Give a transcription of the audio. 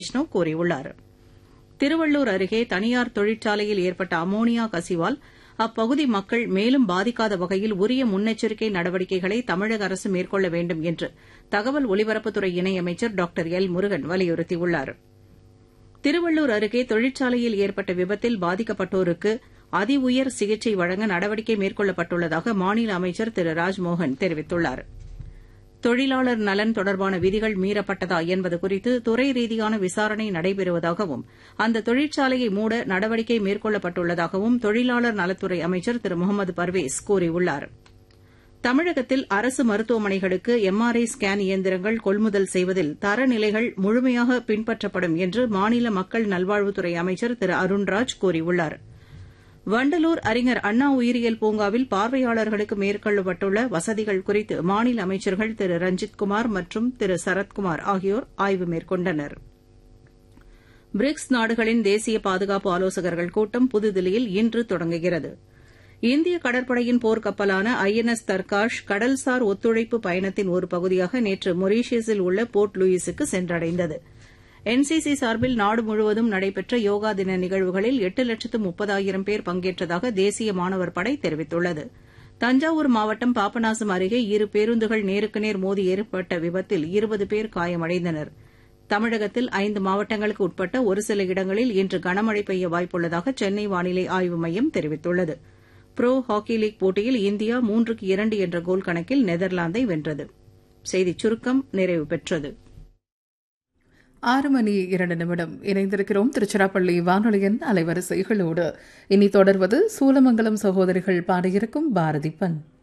விஷ்ணு கூறியுள்ளார் திருவள்ளூர் அருகே தனியார் தொழிற்சாலையில் ஏற்பட்ட அமோனியா கசிவால் அப்பகுதி மக்கள் மேலும் பாதிக்காத வகையில் உரிய முன்னெச்சரிக்கை நடவடிக்கைகளை தமிழக அரசு மேற்கொள்ள வேண்டும் என்று தகவல் ஒலிபரப்புத்துறை இணையமைச்சர் டாக்டர் எல் முருகன் வலியுறுத்தியுள்ளார் திருவள்ளூர் அருகே தொழிற்சாலையில் ஏற்பட்ட விபத்தில் பாதிக்கப்பட்டோருக்கு அதி உயர் சிகிச்சை வழங்க நடவடிக்கை மேற்கொள்ளப்பட்டுள்ளதாக மாநில அமைச்சர் திரு ராஜ்மோகன் தெரிவித்துள்ளார் தொழிலாளர் நலன் தொடர்பான விதிகள் மீறப்பட்டதா என்பது குறித்து துறை ரீதியான விசாரணை நடைபெறுவதாகவும் அந்த தொழிற்சாலையை மூட நடவடிக்கை மேற்கொள்ளப்பட்டுள்ளதாகவும் தொழிலாளர் நலத்துறை அமைச்சர் திரு முகமது பர்வேஸ் கூறியுள்ளார் தமிழகத்தில் அரசு மருத்துவமனைகளுக்கு எம்ஆர்ஐ ஸ்கேன் இயந்திரங்கள் கொள்முதல் செய்வதில் தரநிலைகள் முழுமையாக பின்பற்றப்படும் என்று மாநில மக்கள் நல்வாழ்வுத்துறை அமைச்சர் திரு அருண்ராஜ் கூறியுள்ளாா் வண்டலூர் அறிஞர் அண்ணா உயிரியல் பூங்காவில் பார்வையாளர்களுக்கு மேற்கொள்ளப்பட்டுள்ள வசதிகள் குறித்து மாநில அமைச்சர்கள் திரு ரஞ்சித்குமார் மற்றும் திரு சரத்குமார் ஆகியோர் ஆய்வு மேற்கொண்டனர் பிரிக்ஸ் நாடுகளின் தேசிய பாதுகாப்பு ஆலோசகர்கள் கூட்டம் புதுதில்லியில் இன்று தொடங்குகிறது இந்திய கடற்படையின் போர்க்கப்பலான ஐ என் எஸ் தர்காஷ் கடல்சார் ஒத்துழைப்பு பயணத்தின் ஒரு பகுதியாக நேற்று மொரீஷியஸில் உள்ள போர்ட் லூயிஸுக்கு சென்றடைந்தது என்சிசி சார்பில் நாடு முழுவதும் நடைபெற்ற யோகா தின நிகழ்வுகளில் எட்டு லட்சத்து முப்பதாயிரம் பேர் பங்கேற்றதாக தேசிய மாணவர் படை தெரிவித்துள்ளது தஞ்சாவூர் மாவட்டம் பாபநாசம் அருகே இரு பேருந்துகள் நேருக்கு நேர் மோதி ஏற்பட்ட விபத்தில் இருபது பேர் காயமடைந்தனர் தமிழகத்தில் ஐந்து மாவட்டங்களுக்கு உட்பட்ட ஒரு சில இடங்களில் இன்று கனமழை பெய்ய வாய்ப்புள்ளதாக சென்னை வானிலை ஆய்வு மையம் தெரிவித்துள்ளது புரோ ஹாக்கி லீக் போட்டியில் இந்தியா மூன்றுக்கு இரண்டு என்ற கோல் கணக்கில் நெதர்லாந்தை வென்றது செய்திச் சுருக்கம் நிறைவு பெற்றது ஆறு மணி இரண்டு நிமிடம் இணைந்திருக்கிறோம் திருச்சிராப்பள்ளி வானொலியின் அலைவரிசைகளோடு இனி தொடர்வது சூலமங்கலம் சகோதரிகள் பாடியிருக்கும் பாரதி பண்